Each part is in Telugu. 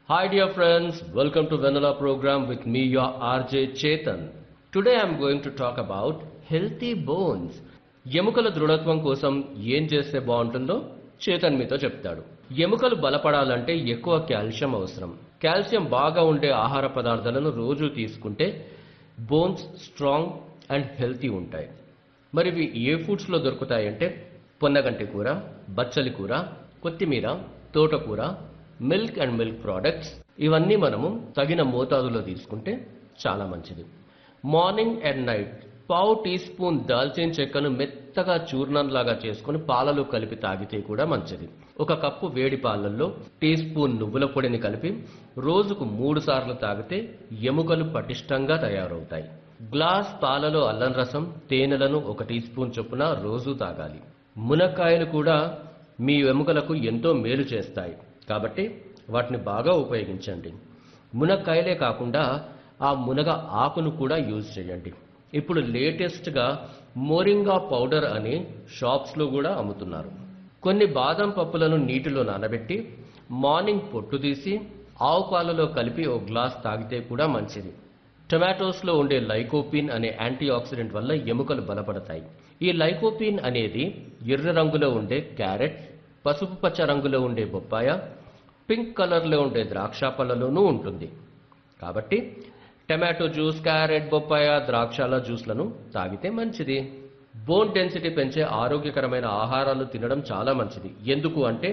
Hi dear friends, welcome to Vanilla program with me your RJ Chetan. Today I am going to talk about healthy bones. ఎముకల దృఢత్వం కోసం ఏం చేస్తే బాగుంటుందో చేతన్ మీతో చెప్తాడు ఎముకలు బలపడాలంటే ఎక్కువ కాల్షియం అవసరం కాల్షియం బాగా ఉండే ఆహార పదార్థాలను రోజు తీసుకుంటే బోన్స్ స్ట్రాంగ్ అండ్ హెల్తీ ఉంటాయి మరి ఇవి ఏ ఫుడ్స్లో దొరుకుతాయంటే పొన్నగంటి కూర బచ్చలి కూర కొత్తిమీర తోటకూర మిల్క్ అండ్ మిల్క్ ప్రోడక్ట్స్ ఇవన్నీ మనము తగిన మోతాదులో తీసుకుంటే చాలా మంచిది మార్నింగ్ అండ్ నైట్ పావు టీ స్పూన్ దాల్చిన చెక్కను మెత్తగా చూర్ణంలాగా చేసుకుని పాలలో కలిపి తాగితే కూడా మంచిది ఒక కప్పు వేడి పాలల్లో టీ స్పూన్ నువ్వుల పొడిని కలిపి రోజుకు మూడు సార్లు తాగితే ఎముకలు పటిష్టంగా తయారవుతాయి గ్లాస్ పాలలో అల్లం రసం తేనెలను ఒక టీ స్పూన్ చొప్పున రోజు తాగాలి మునక్కాయలు కూడా మీ ఎముకలకు ఎంతో మేలు చేస్తాయి కాబట్టి వాటిని బాగా ఉపయోగించండి మునక్కాయలే కాకుండా ఆ మునగ ఆకును కూడా యూజ్ చేయండి ఇప్పుడు లేటెస్ట్గా మోరింగా పౌడర్ అని షాప్స్లో కూడా అమ్ముతున్నారు కొన్ని బాదం పప్పులను నీటిలో నానబెట్టి మార్నింగ్ పొట్టు తీసి ఆవు పాలలో కలిపి ఓ గ్లాస్ తాగితే కూడా మంచిది టొమాటోస్లో ఉండే లైకోపిన్ అనే యాంటీ ఆక్సిడెంట్ వల్ల ఎముకలు బలపడతాయి ఈ లైకోపిన్ అనేది ఎర్ర రంగులో ఉండే క్యారెట్ పసుపు పచ్చ రంగులో ఉండే బొప్పాయ పింక్ కలర్లో ఉండే ద్రాక్ష పళ్ళలోనూ ఉంటుంది కాబట్టి టమాటో జ్యూస్ క్యారెట్ బొప్పాయ ద్రాక్షల జ్యూస్లను తాగితే మంచిది బోన్ డెన్సిటీ పెంచే ఆరోగ్యకరమైన ఆహారాలు తినడం చాలా మంచిది ఎందుకు అంటే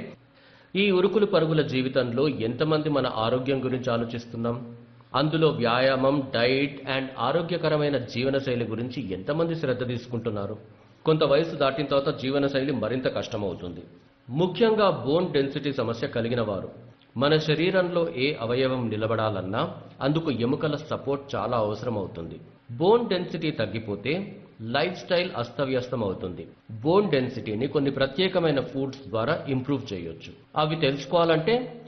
ఈ ఉరుకులు పరుగుల జీవితంలో ఎంతమంది మన ఆరోగ్యం గురించి ఆలోచిస్తున్నాం అందులో వ్యాయామం డైట్ అండ్ ఆరోగ్యకరమైన జీవనశైలి గురించి ఎంతమంది శ్రద్ధ తీసుకుంటున్నారు కొంత వయసు దాటిన తర్వాత జీవనశైలి మరింత కష్టమవుతుంది ముఖ్యంగా బోన్ డెన్సిటీ సమస్య కలిగిన వారు మన శరీరంలో ఏ అవయవం నిలబడాలన్నా అందుకు ఎముకల సపోర్ట్ చాలా అవసరం అవుతుంది బోన్ డెన్సిటీ తగ్గిపోతే లైఫ్ స్టైల్ అస్తవ్యస్తం అవుతుంది బోన్ డెన్సిటీని కొన్ని ప్రత్యేకమైన ఫుడ్స్ ద్వారా ఇంప్రూవ్ చేయొచ్చు అవి తెలుసుకోవాలంటే